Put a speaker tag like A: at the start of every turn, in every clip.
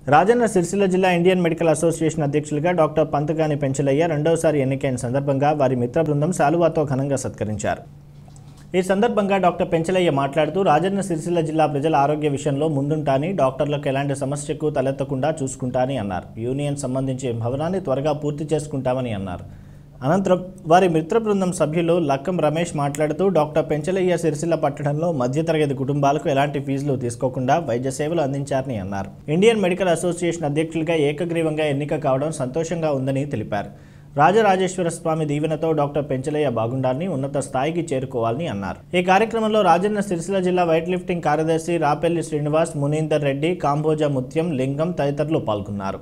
A: రాజన్న సిరిసిల్ల జిల్లా Indian medical association అధ్యక్షులుగా doctor Panthagani Penchalaiah రెండవసారి ఎన్నికైన సందర్భంగా వారి మిత్ర బృందం శాలువాతో ఘనంగా సత్కరించారు ఈ సందర్భంగా డాక్టర్ పెంచలయ్య మాట్లాడుతూ రాజన్న సిరిసిల్ల జిల్లా ప్రజల ఆరోగ్య విషయంలో ముందుంటాని డాక్టర్లకు ఎలాంటి సమస్యకు తలెత్తకుండా చూసుకుంటాని అన్నారు యూనియన్ సంబంధించి భవనాన్ని త్వరగా పూర్తి చేసుకుంటామని అన్నారు అనంతరం వారి మిత్ర బృందం సభ్యులు లక్కం రమేష్ మాట్లాడుతూ డాక్టర్ పెంచలయ్య సిరిసిల్ల పట్టణంలో మధ్యతరగతి కుటుంబాలకు ఎలాంటి ఫీజులు తీసుకోకుండా వైద్య సేవలు అందించారని అన్నారు ఇండియన్ మెడికల్ అసోసియేషన్ అధ్యక్షులుగా ఏకగ్రీవంగా ఎన్నిక కావడం సంతోషంగా ఉందని తెలిపారు రాజరాజేశ్వర స్వామి దీవెనతో డాక్టర్ పెంచలయ్య బాగుండాలని ఉన్నత స్థాయికి చేరుకోవాలని అన్నారు ఈ కార్యక్రమంలో రాజన్న సిరిసిల్ల జిల్లా వైట్ లిఫ్టింగ్ కార్యదర్శి రాపెల్లి శ్రీనివాస్ మునీందర్ రెడ్డి కాంబోజ ముత్యం లింగం తదితరులు పాల్గొన్నారు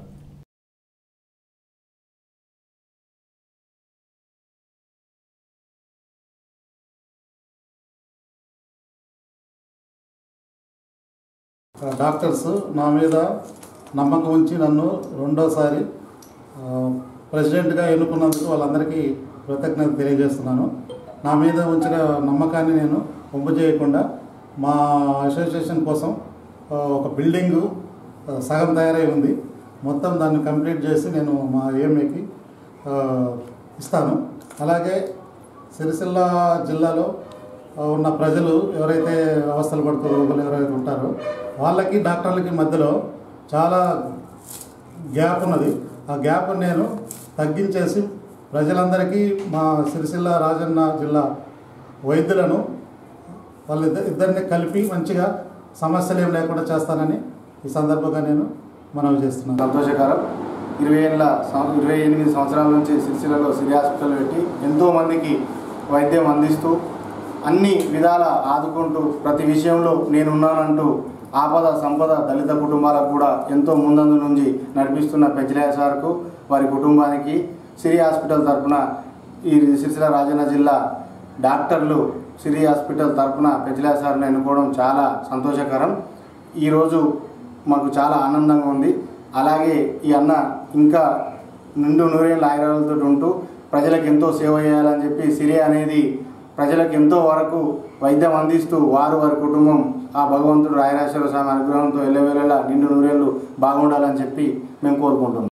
B: డాక్టర్స్ నా మీద నమ్మకం ఉంచి నన్ను రెండోసారి ఆ, ప్రెసిడెంట్గా ఎన్నుకున్నందుకు వాళ్ళందరికీ కృతజ్ఞత తెలియజేస్తున్నాను నా మీద ఉంచిన నమ్మకాన్ని నేను పంపు చేయకుండా మా అసోసియేషన్ కోసం ఆ, ఒక బిల్డింగు ఆ, సగం తయారై ఉంది మొత్తం దాన్ని కంప్లీట్ చేసి నేను మా ఏఎంఏకి ఇస్తాను అలాగే సిరిసిల్ల జిల్లాలో ఆ, ఉన్న ప్రజలు ఎవరైతే అవస్థలు పడుతూ రోగులు ఎవరైతే ఉంటారో వాళ్ళకి డాక్టర్లకి మధ్యలో చాలా గ్యాప్ ఉన్నది ఆ గ్యాప్ నేను తగ్గించేసి ప్రజలందరికీ మా సిరిసిల్ల రాజన్న జిల్లా వైద్యులను వాళ్ళిద్దరు ఇద్దరిని కలిపి మంచిగా సమస్యలు ఏం లేకుండా చేస్తానని ఈ సందర్భంగా నేను మనవి చేస్తున్నాను
C: సంతోషకరం ఇరవై ఏళ్ళ సం- ఇరవై ఎనిమిది సంవత్సరాల నుంచి సిరిసిల్లలో సిరి హాస్పిటల్ పెట్టి ఎంతో మందికి వైద్యం అందిస్తూ అన్ని విధాల ఆదుకుంటూ ప్రతి విషయంలో నేనున్నానంటూ ఆపద సంపద దళిత కుటుంబాలకు కూడా ఎంతో ముందందు నుంచి నడిపిస్తున్న పెంచలయ్య సార్కు వారి కుటుంబానికి సిరి హాస్పిటల్ తరపున ఈ సిరిసిల్ల రాజన్న జిల్లా డాక్టర్లు సిరి హాస్పిటల్ తరపున పెంచలయ్య సార్ని ఎన్నుకోవడం చాలా సంతోషకరం ఈరోజు మాకు చాలా ఆనందంగా ఉంది అలాగే ఈ అన్న ఇంకా నిండు నూరేళ్ళ ఆయురాలతో ఉంటూ ప్రజలకు ఎంతో సేవ చేయాలని చెప్పి సిరి అనేది ప్రజలకు ఎంతో వరకు వైద్యం అందిస్తూ వారు వారి కుటుంబం ఆ భగవంతుడు రాయరాశ్వర స్వామి అనుగ్రహంతో ఎల్లవేళలా నిండు నూరేళ్ళు బాగుండాలని చెప్పి మేము కోరుకుంటున్నాం